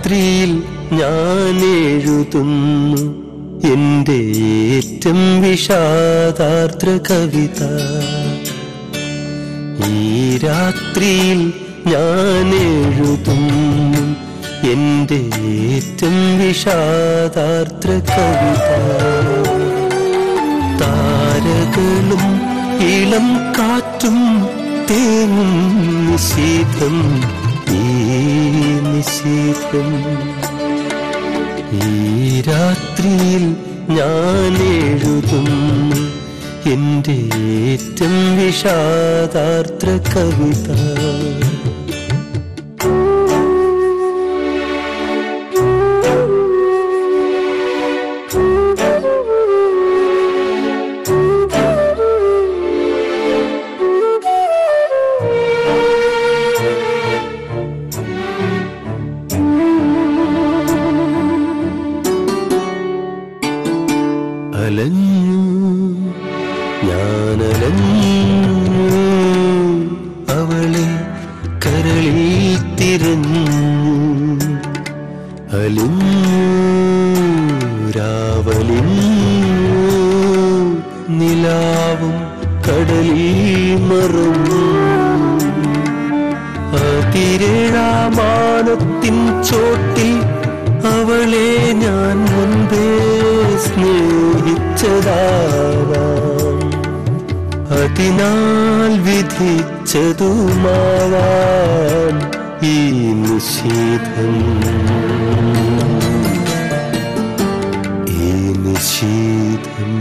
രാത്രിയിൽ ഞാൻ എഴുതുന്നു എന്റെ ഏറ്റം വിഷാദാർദ്ര കവിത ഈ രാത്രിയിൽ ഞാൻ എഴുതുന്നു എന്റെ ഏറ്റം വിഷാദാർദ്ര കവിത താരകളും ഇളം കാറ്റും തേങ്ങും നിശീതം ഈ നിശീതം ഈ രാത്രിയിൽ ഞാൻ എഴുതുന്നു എന്റെ ഏറ്റം വിഷാദാർദ്ര കവിത അലഞ്ഞു ഞാനലഞ്ഞു അവളെ കരളിൽ തിരഞ്ഞു അലിഞ്ഞു രാവലിഞ്ഞു നിലാവും കടലിൽ മറന്നു അതിരേഴാമാനത്തിൻ ചോട്ടിൽ അവളെ ഞാൻ മുൻപേ സ്നേഹിച്ചതാവാം അതിനാൽ വിധിച്ചതുമാവാം ഈ നിഷേധം ഈ നിഷേധം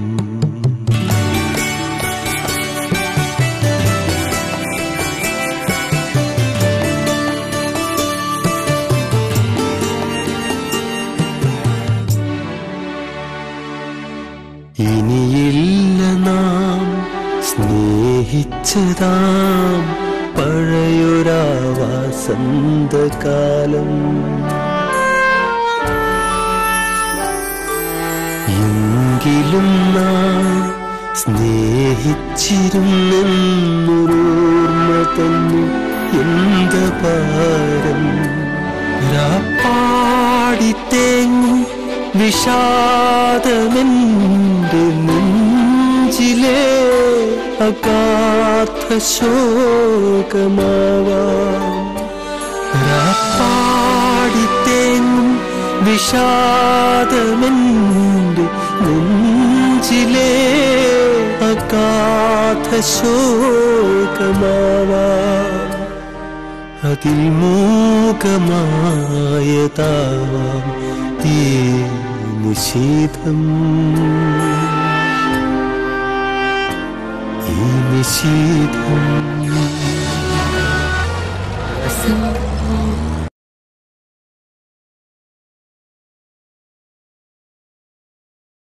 ഇനിയില്ല നാം സ്നേഹിച്ചതാം പഴയൊരാ വസന്തകാലം എങ്കിലും നാം സ്നേഹിച്ചിരുന്നെന്നൊരോർമ്മ തന്നെ എന്ത പാരം രാപ്പാടി തേങ്ങും വിഷാദമെന്റെ നെഞ്ചിലെ അഗാധ ശോകമാവാം രാപ്പാടി തേങ്ങും വിഷാദമെന്റെ നെഞ്ചിലെ അഗാധ ശോകമാവാം അതിൽ മൂകമായതാവാം ഈ നിഷേധം ഈ നിഷേധം